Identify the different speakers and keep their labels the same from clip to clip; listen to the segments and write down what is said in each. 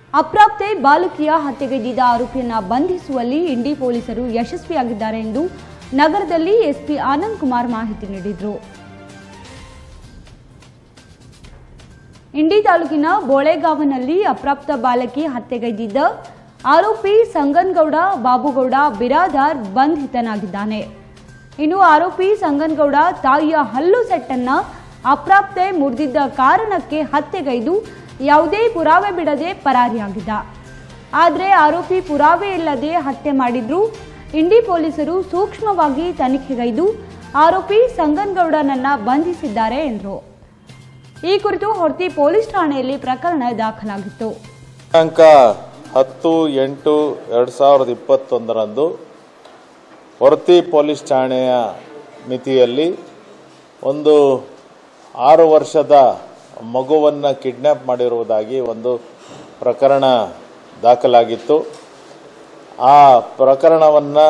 Speaker 1: ಅಪ್ರಾಪ್ತೆ ಬಾಲಕಿಯ ಹತ್ಯೆಗೈದಿದ್ದ ಆರೋಪಿಯನ್ನ ಬಂಧಿಸುವಲ್ಲಿ ಇಂಡಿ ಪೊಲೀಸರು ಯಶಸ್ವಿಯಾಗಿದ್ದಾರೆ ಎಂದು ನಗರದಲ್ಲಿ ಎಸ್ಪಿ ಆನಂದ್ ಕುಮಾರ್ ಮಾಹಿತಿ ನೀಡಿದರು ಇಂಡಿ ತಾಲೂಕಿನ ಬೋಳೆಗಾವನಲ್ಲಿ ಅಪ್ರಾಪ್ತ ಬಾಲಕಿ ಹತ್ಯೆಗೈದಿದ್ದ ಆರೋಪಿ ಸಂಗನ್ಗೌಡ ಬಾಬುಗೌಡ ಬಿರಾದಾರ್ ಬಂಧಿತನಾಗಿದ್ದಾನೆ ಇನ್ನು ಆರೋಪಿ ಸಂಗನ್ಗೌಡ ತಾಯಿಯ ಹಲ್ಲು ಸೆಟ್ಟನ್ನ ಅಪ್ರಾಪ್ತೆ ಮುರಿದಿದ್ದ ಕಾರಣಕ್ಕೆ ಹತ್ಯೆಗೈದು ಯಾವುದೇ ಪುರಾವೆ ಬಿಡದೆ ಪರಾರಿಯಾಗಿದ್ದ ಆದರೆ ಆರೋಪಿ ಪುರಾವೆ ಇಲ್ಲದೆ ಹತ್ಯೆ ಮಾಡಿದ್ರು ಇಂಡಿ ಪೊಲೀಸರು ಸೂಕ್ಷ್ಮವಾಗಿ ತನಿಖೆಗೈದು ಆರೋಪಿ ಸಂಗನ್ಗೌಡನನ್ನ ಬಂಧಿಸಿದ್ದಾರೆ ಎಂದರು ಈ ಕುರಿತು ಹೊರ್ತಿ ಪೊಲೀಸ್ ಠಾಣೆಯಲ್ಲಿ ಪ್ರಕರಣ ದಾಖಲಾಗಿತ್ತು
Speaker 2: ದಿನಾಂಕ ಹತ್ತು ಎಂಟು ಎರಡು ಸಾವಿರದ ಇಪ್ಪತ್ತೊಂದರಂದು ಹೊರತಿ ಪೊಲೀಸ್ ಠಾಣೆಯ ಮಿತಿಯಲ್ಲಿ ಒಂದು ಆರು ವರ್ಷದ ಮಗುವನ್ನು ಕಿಡ್ನ್ಯಾಪ್ ಮಾಡಿರುವುದಾಗಿ ಒಂದು ಪ್ರಕರಣ ದಾಖಲಾಗಿತ್ತು ಆ ಪ್ರಕರಣವನ್ನು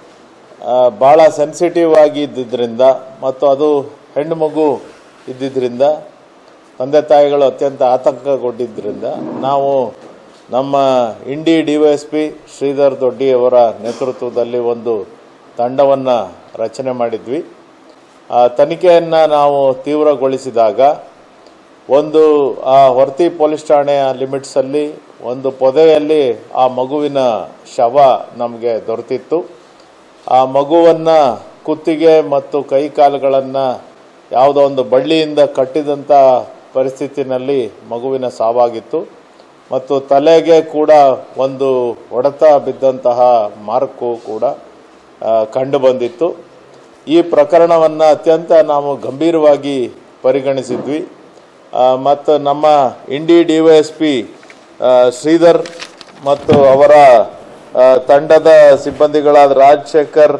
Speaker 2: ಭಾಳ ಸೆನ್ಸಿಟಿವ್ ಆಗಿ ಇದ್ದಿದ್ದರಿಂದ ಮತ್ತು ಅದು ಹೆಣ್ಣು ಮಗು ಇದ್ದಿದ್ದರಿಂದ ತಂದೆ ತಾಯಿಗಳು ಅತ್ಯಂತ ಆತಂಕಗೊಂಡಿದ್ದರಿಂದ ನಾವು ನಮ್ಮ Indi D Y S P Shridhar ದೊಡ್ಡಿಯವರ ನೇತೃತ್ವದಲ್ಲಿ ಒಂದು ತಂಡವನ್ನು ರಚನೆ ಮಾಡಿದ್ವಿ ಆ ತನಿಖೆಯನ್ನು ನಾವು ತೀವ್ರಗೊಳಿಸಿದಾಗ ಒಂದು ಆ ಹೊರ್ತಿ ಪೊಲೀಸ್ ಠಾಣೆಯ ಲಿಮಿಟ್ಸಲ್ಲಿ ಒಂದು ಪೊದೆಯಲ್ಲಿ ಆ ಮಗುವಿನ ಶವ ನಮಗೆ ದೊರೆತಿತ್ತು ಆ ಮಗುವನ್ನು ಕುತ್ತಿಗೆ ಮತ್ತು ಕೈ ಕಾಲುಗಳನ್ನು ಯಾವುದೋ ಒಂದು ಬಳ್ಳಿಯಿಂದ ಕಟ್ಟಿದಂಥ ಪರಿಸ್ಥಿತಿನಲ್ಲಿ ಮಗುವಿನ ಸಾವಾಗಿತ್ತು ಮತ್ತು ತಲೆಗೆ ಕೂಡ ಒಂದು ಹೊಡೆತ ಬಿದ್ದಂತಹ ಮಾರ್ಕು ಕೂಡ ಆ, ಕಂಡು ಬಂದಿತ್ತು ಈ ಪ್ರಕರಣವನ್ನು ಅತ್ಯಂತ ನಾವು ಗಂಭೀರವಾಗಿ ಪರಿಗಣಿಸಿದ್ವಿ ಆ, ಮತ್ತು ನಮ್ಮ Indi D Y S P Shridhar ಮತ್ತು ಅವರ ಆ, ತಂಡದ ಸಿಬ್ಬಂದಿಗಳಾದ Rajashekhar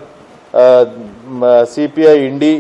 Speaker 2: C P I Indi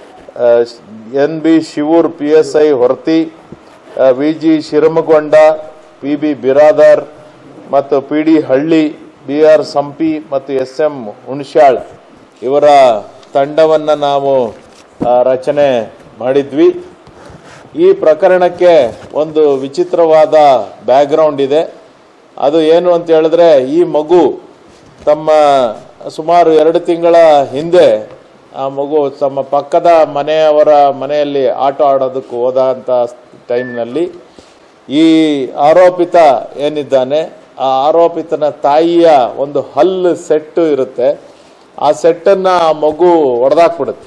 Speaker 2: N B Shivur P S I Horati V G Shiramagonda P B Biradar ಮತ್ತು P D Halli B R Sampi ಮತ್ತು ಎಸ್ ಎಂ ಹುಣಶ್ಯಾಳ್ ಇವರ ತಂಡವನ್ನು ನಾವು ಆ, ರಚನೆ ಮಾಡಿದ್ವಿ ಈ ಪ್ರಕರಣಕ್ಕೆ ಒಂದು ವಿಚಿತ್ರವಾದ ಬ್ಯಾಕ್ಗ್ರೌಂಡ್ ಇದೆ ಅದು ಏನು ಅಂತ ಹೇಳಿದ್ರೆ ಈ ಮಗು ತಮ್ಮ ಸುಮಾರು ಎರಡು ತಿಂಗಳ ಹಿಂದೆ ಆ ಮಗು ತಮ್ಮ ಪಕ್ಕದ ಮನೆಯವರ ಮನೆಯಲ್ಲಿ ಆಟ ಆಡೋದಕ್ಕೆ ಹೋದ ಅಂತ ಟೈಮ್ನಲ್ಲಿ ಈ ಆರೋಪಿತ ಏನಿದ್ದಾನೆ ಆ ಆರೋಪಿತನ ತಾಯಿಯ ಒಂದು ಹಲ್ಲು ಸೆಟ್ಟು ಇರುತ್ತೆ ಆ ಸೆಟ್ಟನ್ನು ಆ ಮಗು ಒಡೆದಾಕ್ಬಿಡುತ್ತೆ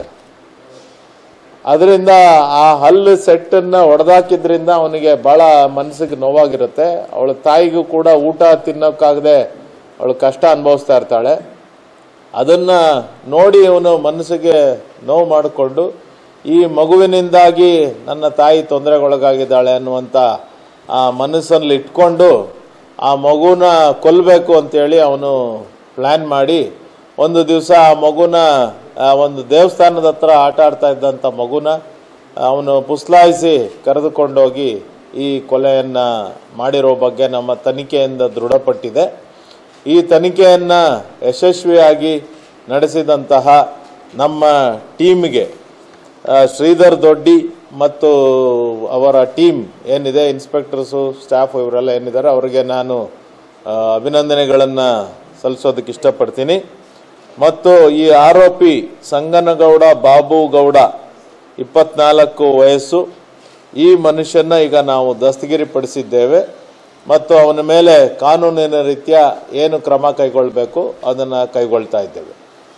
Speaker 2: ಅದರಿಂದ ಆ ಹಲ್ಲು ಸೆಟ್ಟನ್ನು ಹೊಡೆದಾಕಿದ್ರಿಂದ ಅವನಿಗೆ ಬಹಳ ಮನಸ್ಸಿಗೆ ನೋವಾಗಿರುತ್ತೆ ಅವಳ ತಾಯಿಗೂ ಕೂಡ ಊಟ ತಿನ್ನೋಕ್ಕಾಗದೆ ಅವಳು ಕಷ್ಟ ಅನುಭವಿಸ್ತಾ ಇರ್ತಾಳೆ ಅದನ್ನ ನೋಡಿ ಅವನು ಮನಸ್ಸಿಗೆ ನೋವು ಮಾಡಿಕೊಂಡು ಈ ಮಗುವಿನಿಂದಾಗಿ ನನ್ನ ತಾಯಿ ತೊಂದರೆಗೊಳಗಾಗಿದ್ದಾಳೆ ಅನ್ನುವಂಥ ಆ ಮನಸ್ಸಲ್ಲಿ ಇಟ್ಕೊಂಡು ಆ ಮಗುನ ಕೊಲ್ಲಬೇಕು ಅಂತೇಳಿ ಅವನು ಪ್ಲ್ಯಾನ್ ಮಾಡಿ ಒಂದು ದಿವಸ ಆ ಮಗುನ ಆ ಒಂದು ದೇವಸ್ಥಾನದ ಹತ್ರ ಆಟ ಆಡ್ತಾ ಇದ್ದಂಥ ಮಗುನ ಅವನು ಪುಸ್ಲಾಯಿಸಿ ಕರೆದುಕೊಂಡೋಗಿ ಈ ಕೊಲೆಯನ್ನು ಮಾಡಿರೋ ಬಗ್ಗೆ ನಮ್ಮ ತನಿಖೆಯಿಂದ ದೃಢಪಟ್ಟಿದೆ ಈ ತನಿಖೆಯನ್ನು ಯಶಸ್ವಿಯಾಗಿ ನಡೆಸಿದಂತಹ ನಮ್ಮ ಟೀಮ್ಗೆ ಆ, ಶ್ರೀಧರ್ ದೊಡ್ಡಿ ಮತ್ತು ಅವರ ಟೀಮ್ ಏನಿದೆ ಇನ್ಸ್ಪೆಕ್ಟರ್ಸು ಸ್ಟಾಫ್ ಇವರೆಲ್ಲ ಏನಿದ್ದಾರೆ ಅವರಿಗೆ ನಾನು ಆ, ಅಭಿನಂದನೆಗಳನ್ನು ಸಲ್ಲಿಸೋದಕ್ಕೆ ಇಷ್ಟಪಡ್ತೀನಿ ಮತ್ತು ಈ ಆರೋಪಿ ಸಂಗನಗೌಡ ಬಾಬು ಗೌಡ ಇಪ್ಪತ್ನಾಲ್ಕು ವಯಸ್ಸು ಈ ಮನುಷ್ಯನ ಈಗ ನಾವು ದಸ್ತಗಿರಿಪಡಿಸಿದ್ದೇವೆ ಮತ್ತು ಅವನ ಮೇಲೆ ಕಾನೂನಿನ ರೀತ್ಯ ಏನು ಕ್ರಮ ಕೈಗೊಳ್ಳಬೇಕು ಅದನ್ನು ಕೈಗೊಳ್ತಾ ಇದ್ದೇವೆ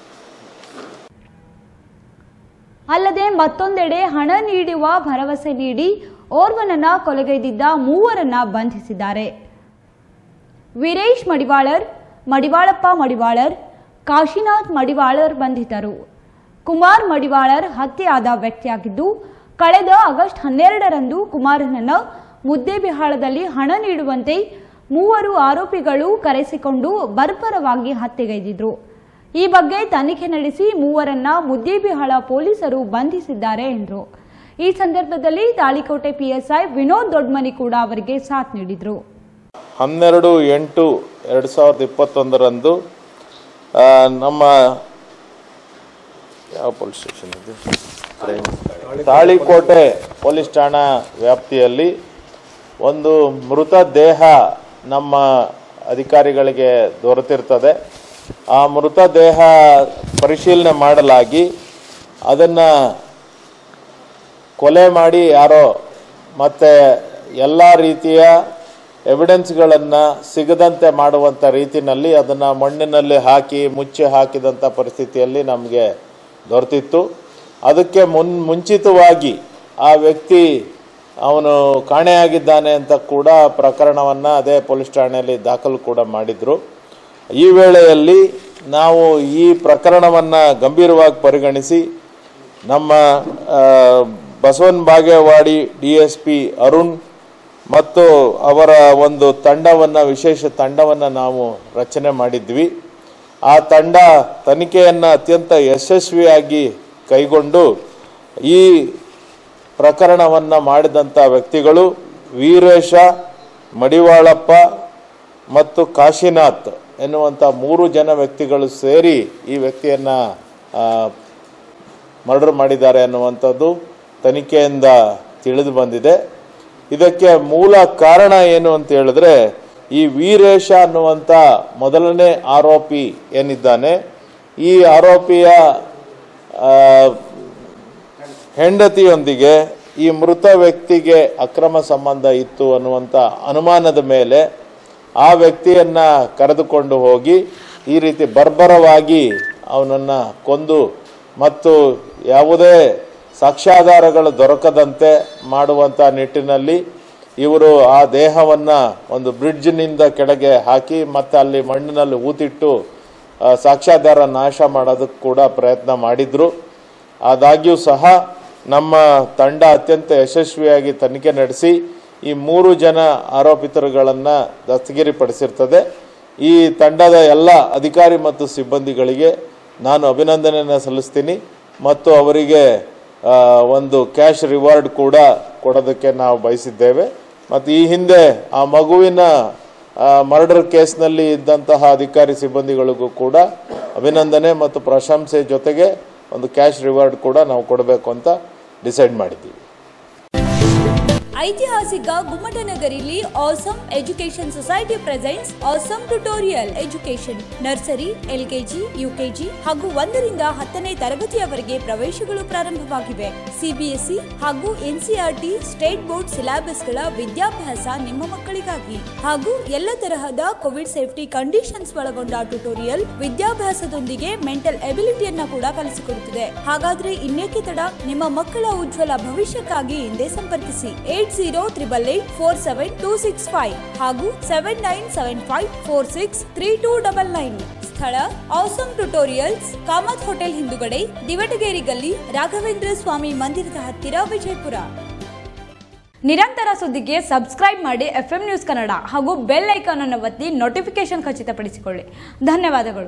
Speaker 1: ಅಲ್ಲದೆ ಮತ್ತೊಂದೆಡೆ ಹಣ ನೀಡುವ ಭರವಸೆ ನೀಡಿ ಓರ್ವನನ್ನ ಕೊಲೆಗೈದಿದ್ದ ಮೂವರನ್ನ ಬಂಧಿಸಿದ್ದಾರೆ ವೀರೇಶ್ ಮಡಿವಾಳರ್ ಮಡಿವಾಳಪ್ಪ ಮಡಿವಾಳರ್ ಕಾಶಿನಾಥ್ ಮಡಿವಾಳರ್ ಬಂಧಿತರು ಕುಮಾರ್ ಮಡಿವಾಳರ್ ಹತ್ಯೆಯಾದ ವ್ಯಕ್ತಿಯಾಗಿದ್ದು ಕಳೆದ ಆಗಸ್ಟ್ ಹನ್ನೆರಡರಂದು ಕುಮಾರನನ್ನ ಮುದ್ದೇಬಿಹಾಳದಲ್ಲಿ ಹಣ ನೀಡುವಂತೆ ಮೂವರು ಆರೋಪಿಗಳು ಕರೆಸಿಕೊಂಡು ಬರ್ಬರವಾಗಿ ಹತ್ಯೆಗೈದಿದ್ರು ಈ ಬಗ್ಗೆ ತನಿಖೆ ನಡೆಸಿ ಮೂವರನ್ನ ಮುದ್ದೇಬಿಹಾಳ ಪೊಲೀಸರು ಬಂಧಿಸಿದ್ದಾರೆ ಎಂದರು ಈ ಸಂದರ್ಭದಲ್ಲಿ ತಾಳಿಕೋಟೆ ಪಿಎಸ್ಐ ವಿನೋದ್ ದೊಡ್ಮನಿ ಕೂಡ ಅವರಿಗೆ ಸಾಥ್ ನೀಡಿದ್ರು
Speaker 2: ಹನ್ನೆರಡು ಎಂಟು ಎರಡು ಸಾವಿರದ ಇಪ್ಪತ್ತೊಂದರಂದು ಆ, ನಮ್ಮ ಯಾವ ಪೊಲೀಸ್ ಸ್ಟೇಷನ್ ಇದು ತಾಳಿಕೋಟೆ ಪೊಲೀಸ್ ಠಾಣಾ ವ್ಯಾಪ್ತಿಯಲ್ಲಿ ಒಂದು ಮೃತ ದೇಹ ನಮ್ಮ ಅಧಿಕಾರಿಗಳಿಗೆ ದೊರೆತಿರ್ತದೆ ಆ ಮೃತದೇಹ ಪರಿಶೀಲನೆ ಮಾಡಲಾಗಿ ಅದನ್ನು ಕೊಲೆ ಮಾಡಿ ಯಾರೋ ಮತ್ತೆ ಎಲ್ಲ ರೀತಿಯ ಎವಿಡೆನ್ಸ್ಗಳನ್ನು ಸಿಗದಂತೆ ಮಾಡುವಂಥ ರೀತಿಯಲ್ಲಿ ಅದನ್ನು ಮಣ್ಣಿನಲ್ಲಿ ಹಾಕಿ ಮುಚ್ಚಿ ಹಾಕಿದಂಥ ಪರಿಸ್ಥಿತಿಯಲ್ಲಿ ನಮಗೆ ದೊರೆತಿತ್ತು ಅದಕ್ಕೆ ಮುನ್ ಮುಂಚಿತವಾಗಿ ಆ ವ್ಯಕ್ತಿ ಅವನು ಕಾಣೆಯಾಗಿದ್ದಾನೆ ಅಂತ ಕೂಡ ಪ್ರಕರಣವನ್ನು ಅದೇ ಪೊಲೀಸ್ ಠಾಣೆಯಲ್ಲಿ ದಾಖಲು ಕೂಡ ಮಾಡಿದರು ಈ ವೇಳೆಯಲ್ಲಿ ನಾವು ಈ ಪ್ರಕರಣವನ್ನು ಗಂಭೀರವಾಗಿ ಪರಿಗಣಿಸಿ ನಮ್ಮ ಆ, Basavana Bagewadi D S P Arun ಮತ್ತು ಅವರ ಒಂದು ತಂಡವನ್ನು ವಿಶೇಷ ತಂಡವನ್ನು ನಾವು ರಚನೆ ಮಾಡಿದ್ವಿ ಆ ತಂಡ ತನಿಖೆಯನ್ನು ಅತ್ಯಂತ ಯಶಸ್ವಿಯಾಗಿ ಕೈಗೊಂಡು ಈ ಪ್ರಕರಣವನ್ನು ಮಾಡಿದಂಥ ವ್ಯಕ್ತಿಗಳು ವೀರೇಶ ಮಡಿವಾಳಪ್ಪ ಮತ್ತು ಕಾಶಿನಾಥ್ ಎನ್ನುವಂಥ ಮೂರು ಜನ ವ್ಯಕ್ತಿಗಳು ಸೇರಿ ಈ ವ್ಯಕ್ತಿಯನ್ನು ಮರ್ಡರ್ ಮಾಡಿದ್ದಾರೆ ಅನ್ನುವಂಥದ್ದು ತನಿಖೆಯಿಂದ ತಿಳಿದು ಬಂದಿದೆ ಇದಕ್ಕೆ ಮೂಲ ಕಾರಣ ಏನು ಅಂತ ಹೇಳಿದ್ರೆ ಈ ವೀರೇಶ ಅನ್ನುವಂಥ ಮೊದಲನೇ ಆರೋಪಿ ಏನಿದ್ದಾನೆ ಈ ಆರೋಪಿಯ ಆ, ಹೆಂಡತಿಯೊಂದಿಗೆ ಈ ಮೃತ ವ್ಯಕ್ತಿಗೆ ಅಕ್ರಮ ಸಂಬಂಧ ಇತ್ತು ಅನ್ನುವಂಥ ಅನುಮಾನದ ಮೇಲೆ ಆ ವ್ಯಕ್ತಿಯನ್ನ ಕರೆದುಕೊಂಡು ಹೋಗಿ ಈ ರೀತಿ ಬರ್ಬರವಾಗಿ ಅವನನ್ನು ಕೊಂದು ಮತ್ತು ಯಾವುದೇ ಸಾಕ್ಷ್ಯಾಧಾರಗಳು ದೊರಕದಂತೆ ಮಾಡುವಂಥ ನಿಟ್ಟಿನಲ್ಲಿ ಇವರು ಆ ದೇಹವನ್ನು ಒಂದು ಬ್ರಿಡ್ಜ್ನಿಂದ ಕೆಳಗೆ ಹಾಕಿ ಮತ್ತೆ ಅಲ್ಲಿ ಮಣ್ಣಿನಲ್ಲಿ ಊತಿಟ್ಟು ಆ, ಸಾಕ್ಷ್ಯಾಧಾರ ನಾಶ ಮಾಡೋದಕ್ಕೆ ಕೂಡ ಪ್ರಯತ್ನ ಮಾಡಿದ್ರು ಆದಾಗ್ಯೂ ಸಹ ನಮ್ಮ ತಂಡ ಅತ್ಯಂತ ಯಶಸ್ವಿಯಾಗಿ ತನಿಖೆ ನಡೆಸಿ ಈ ಮೂರು ಜನ ಆರೋಪಿತರುಗಳನ್ನು ದಸ್ತಗಿರಿಪಡಿಸಿರ್ತದೆ ಈ ತಂಡದ ಎಲ್ಲ ಅಧಿಕಾರಿ ಮತ್ತು ಸಿಬ್ಬಂದಿಗಳಿಗೆ ನಾನು ಅಭಿನಂದನೆಯನ್ನು ಸಲ್ಲಿಸ್ತೀನಿ ಮತ್ತು ಅವರಿಗೆ ಆ, ಒಂದು ಕ್ಯಾಶ್ ರಿವಾರ್ಡ್ ಕೂಡ ಕೊಡೋದಕ್ಕೆ ನಾವು ಬಯಸಿದ್ದೇವೆ ಮತ್ತು ಈ ಹಿಂದೆ ಆ ಮಗುವಿನ ಮರ್ಡರ್ ಕೇಸ್ನಲ್ಲಿ ಇದ್ದಂತಹ ಅಧಿಕಾರಿ ಸಿಬ್ಬಂದಿಗಳಿಗೂ ಕೂಡ ಅಭಿನಂದನೆ ಮತ್ತು ಪ್ರಶಂಸೆ ಜೊತೆಗೆ ಒಂದು ಕ್ಯಾಶ್ ರಿವಾರ್ಡ್ ಕೂಡ ನಾವು ಕೊಡಬೇಕು ಅಂತ ಡಿಸೈಡ್ ಮಾಡಿದ್ದೀವಿ
Speaker 3: ಐತಿಹಾಸಿಕ ಗುಮ್ಮಟನಗರಿಲಿ awesome education society presents awesome tutorial education nursery LKG UKG ಹಾಗೂ ಒಂದರಿಂದ ಹತ್ತನೇ ತರಗತಿಯವರೆಗೆ ಪ್ರವೇಶಗಳು ಪ್ರಾರಂಭವಾಗಿವೆ ಸಿಬಿಎಸ್ಇ ಹಾಗೂ ಎನ್ಸಿಆರ್ಟಿ ಸ್ಟೇಟ್ ಬೋರ್ಡ್ ಸಿಲೆಬಸ್ಗಳ ವಿದ್ಯಾಭ್ಯಾಸ ನಿಮ್ಮ ಮಕ್ಕಳಿಗಾಗಿ ಹಾಗೂ ಎಲ್ಲ ತರಹದ ಕೋವಿಡ್ ಸೇಫ್ಟಿ ಕಂಡೀಷನ್ಸ್ ಒಳಗೊಂಡ ಟ್ಯುಟೋರಿಯಲ್ ವಿದ್ಯಾಭ್ಯಾಸದೊಂದಿಗೆ ಮೆಂಟಲ್ ಎಬಿಲಿಟಿಯನ್ನ ಕೂಡ ಕಲಿಸಿಕೊಡುತ್ತಿದೆ ಹಾಗಾದ್ರೆ ಇನ್ನೇಕೆ ತಡ ನಿಮ್ಮ ಮಕ್ಕಳ ಉಜ್ವಲ ಭವಿಷ್ಯಕ್ಕಾಗಿ ಹಿಂದೆ ಸಂಪರ್ಕಿಸಿ eight zero triple eight four seven two six five ಹಾಗೂ seven nine seven five four six three two double nine ಸ್ಥಳ ಆಸಮ್ ಟ್ಯುಟೋರಿಯಲ್ಸ್ ಕಾಮತ್ ಹೋಟೆಲ್ ಹಿಂದುಗಡೆ ದಿವಟಗೇರಿ ಗಲ್ಲಿ ರಾಘವೇಂದ್ರ ಸ್ವಾಮಿ ಮಂದಿರದ ಹತ್ತಿರ ವಿಜಯಪುರ
Speaker 1: ನಿರಂತರ ಸುದ್ದಿಗೆ ಸಬ್ಸ್ಕ್ರೈಬ್ ಮಾಡಿ ಎಫ್ ನ್ಯೂಸ್ ಕನ್ನಡ ಹಾಗೂ ಬೆಲ್ ಐಕಾನ್ ಅನ್ನು ಒತ್ತಿ ನೋಟಿಫಿಕೇಶನ್ ಖಚಿತಪಡಿಸಿಕೊಳ್ಳಿ ಧನ್ಯವಾದಗಳು